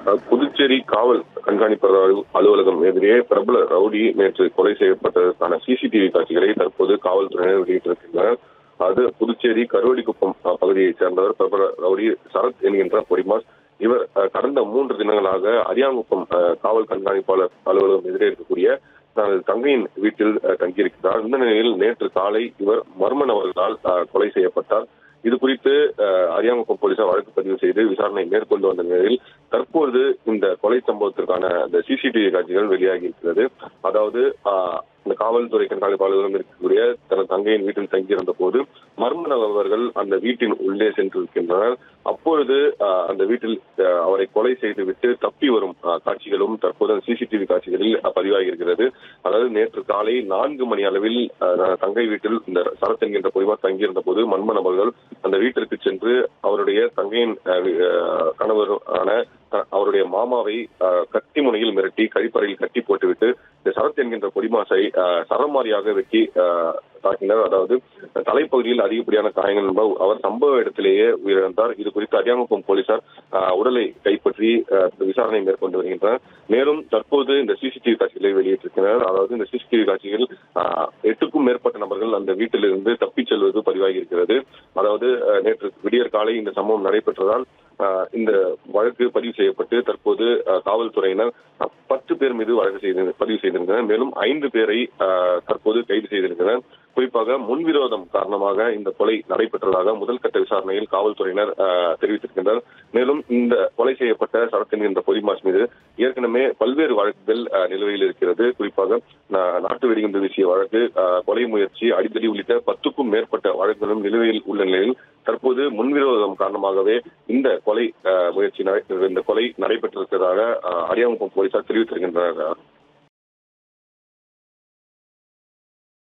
அஹ், புதுச்சேரி காவல் கண்காணிப்பாளர் அலு- அலுவலகம் எதிரே பிரபல ரவுடி நேற்று கொலை செய்யப்பட்டதற்கான சிசிடிவி காட்சிகளை தற்போது காவல்துறையினர் வெளியிட்டிருக்கின்றனர் அது புதுச்சேரி கருவடிக்குப்பம் அஹ், பகுதியைச் சேர்ந்தவர் பிரபல ரவுடி சரத் என்கின்ற பொடிமாஸ் இவர் அஹ், கடந்த மூன்று தினங்களாக அரியாங்குப்பம் அஹ், காவல் கண்காணிப்பாளர் அலுவலகம் எதிரே இருக்கக்கூடிய தனது தங்கையின் வீட்டில் அஹ், தங்கியிருக்கிறார் இந்த நிலையில் நேற்று காலை இவர் மர்ம நபர்களால் அஹ், கொலை செய்யப்பட்டார் இது குறித்து அஹ், அரியாங்குப்பம் போலீசார் வழக்கு பதிவு செய்து விசாரணை மேற்கொண்டு வந்த நிலையில் தற்போது இந்த கொலை சம்பவத்திற்கான அந்த சிசிடிவி காட்சிகள் வெளியாகி இருக்கிறது அதாவது அஹ், இந்த காவல்துறை கண்காணிப்பாளர்களும் இருக்கக்கூடிய தனது தங்கையின் வீட்டில் தங்கியிருந்த போது மர்ம நபர்கள் அந்த வீட்டின் உள்ளே சென்றிருக்கின்றனர் அப்பொழுது அஹ், அந்த வீட்டில் அஹ், அவரை கொலை செய்துவிட்டு தப்பி வரும் அஹ், காட்சிகளும் தற்போது சிசிடிவி காட்சிகளில் அஹ், பதிவாகி இருக்கிறது அதாவது நேற்று காலை நான்கு மணி அளவில் அஹ், தங்கை வீட்டில் இந்த சரத் என்கின்ற பொறிவார் தங்கியிருந்த போது மர்ம நபர்கள் அந்த வீட்டிற்கு சென்று அவருடைய தங்கையின் அஹ், வி- அஹ், கணவரான அஹ், அவருடைய மாமாவை அஹ், கத்தி முனையில் மிரட்டி கழிப்பறையில் கட்டி போட்டுவிட்டு இந்த சரத் என்கின்ற பொடிமாசை அஹ், சரமாரியாக வெட்டி அஹ், தாக்கினர் அதாவது தலைப்பகுதியில் அதிகப்படியான காயங்கள் என்ப அவர் சம்பவ இடத்திலேயே உயிரிழந்தார் இது குறித்து அரியாங்குப்பம் போலீசார் அஹ், உடலை கைப்பற்றி அஹ், விசாரணை மேற்கொண்டு வருகின்றனர் மேலும் தற்போது இந்த சிசிடிவி காட்சிகளை வெளியிட்டிருக்கிறார் அதாவது இந்த சிசிடிவி காட்சிகள் அஹ், எட்டுக்கும் மேற்பட்ட நபர்கள் அந்த வீட்டிலிருந்து தப்பிச் செல்வது பதிவாகி இருக்கிறது அதாவது அஹ், நேற்று விடியற் காலை இந்த சம்பவம் நடைபெற்றதால் அஹ், இந்த வழக்கு பதிவு செய்யப்பட்டு தற்போது அஹ், காவல்துறையினர் அஹ், பத்து பேர் மீது வழக்கு செய்து பதிவு செய்திருந்தனர் மேலும் ஐந்து பேரை அஹ், தற்போது கைது செய்திருந்தனர் குறிப்பாக முன்விரோதம் காரணமாக இந்த கொலை நடைபெற்றதாக முதல் கட்ட விசாரணையில் காவல்துறையினர் அஹ், தெரிவித்திருக்கின்றனர் மேலும் இந்த கொலை செய்யப்பட்ட சரத் என்கின்ற பொதிமாஸ் மீது ஏற்கனவே பல்வேறு வழக்குகள் அஹ், நிலுவையில் இருக்கிறது குறிப்பாக நா- நாட்டு வெடிகுண்டு வீசிய வழக்கு அஹ், கொலை முயற்சி அடித்தடி உள்ளிட்ட பத்துக்கும் மேற்பட்ட வழக்குகளும் நிலுவையில் உள்ள நிலையில் தற்போது முன்விரோதம் காரணமாகவே இந்த கொலை அஹ், முயற்சி நடை- இந்த கொலை நடைபெற்றிருக்கிறதாக அஹ், அரியாங்குப்பம் போலீசார் தெரிவித்திருக்கின்றனர்